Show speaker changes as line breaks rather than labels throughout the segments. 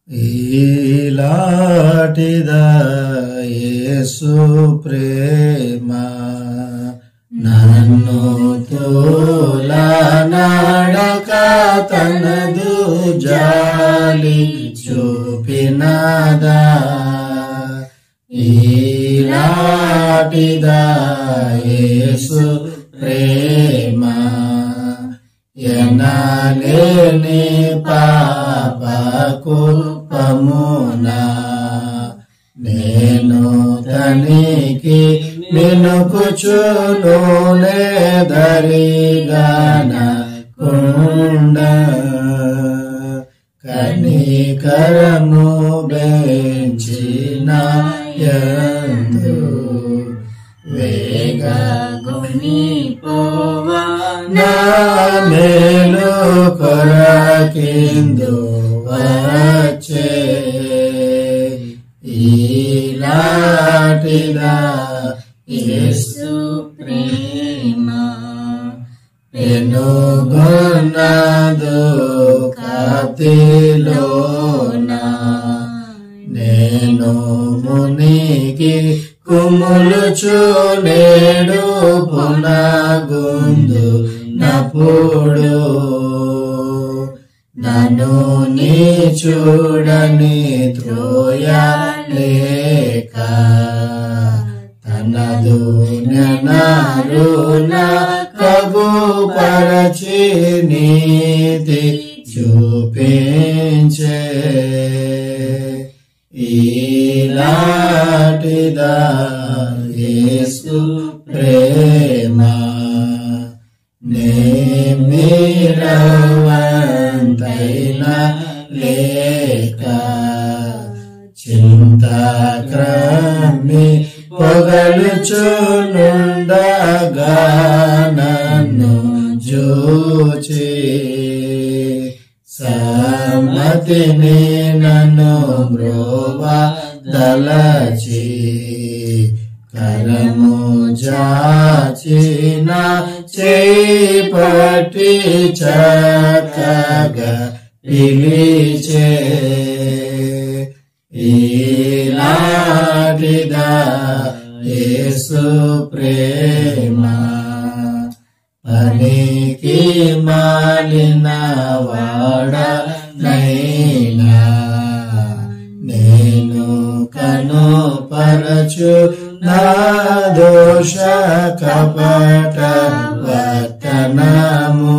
ఈలాటిదా యేసు ప్రేమ నన్ను తోలా నాడక తనదు జాలి చూపినదా ఈలాటిదా యేసు ప్రేమ ఎనలేని పాపకు పమునా నేను తనికి మినుకుచును దరిగాన కుండ కనికరము బెంచిన యందు వేగగుని పోవా నా మేలు కొరకిందు వచ్చే ఈలాటిదా యేసు
ప్రేమ
పెనుగొన్నదు కతిలోనా నేను మునికి కుములుచు నేడు పునగుందు నప్పుడు నన్ను నీ చూడని త్రోయలేక తనదు నరుణ కగు పరచి నీతి చూపించే ఈలాటిదా యేసు ప్రేమ నేమిరవంతైన లేక చింతక్రమి పొగలుచునుండగా నన్ను జూచి సమ్మతిని నన్ను బ్రోవా దలచి కరము జాచిన చేపటి చక్కగా పిలిచే ఈలాటిదా యేసు ప్రేమ పనికి మాలిన వాడ నైనా నేను కను పరచు నా దోష కపట వతనము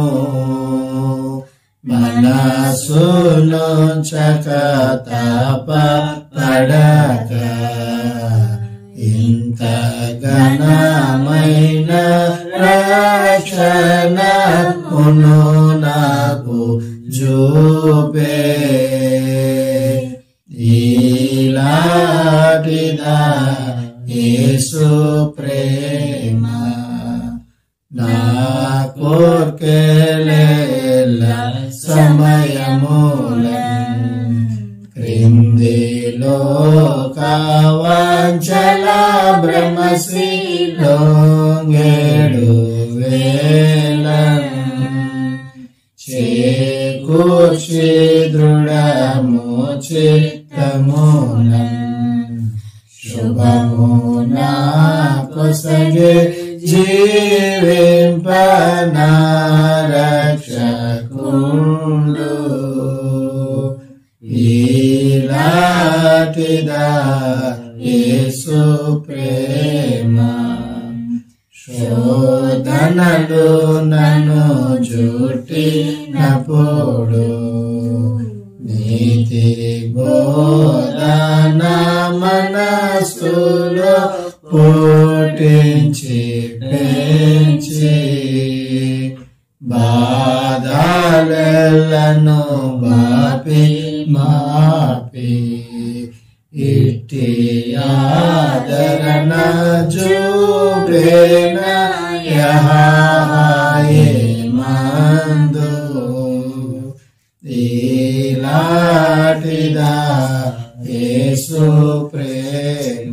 మనసును చకతాప పడక ఇంత ఘనమైన రక్షణ మును నాకు జూపే ఈలాటిదా యేసు ప్రేమ నా కోర్కెల సమయములం క్రిందిలో కావాంచల బ్రహ్మశ్రీలో గేడు వేలం చేకూర్చి దృఢము చిత్తమునం శుభము నా కొసగే జీవింపనారక్షకుండు ఈలాటిదా యేసు ప్రేమ శోధనలు నన్ను జుట్టినప్పుడు నీతి బోధన మనసులో పుట్టించి పెంచి బాధలను బాపి మాపి ఇట్టి ఆదరణ చూపేన యహాయే మందు ఈలాటిదా యేసు ప్రేమ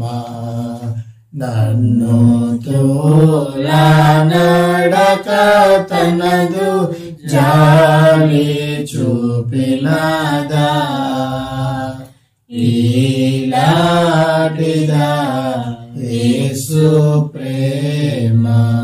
నన్ను తోలా నడక తనదు జాలి చూపినదా ఈలాటిదా యేసు ప్రేమ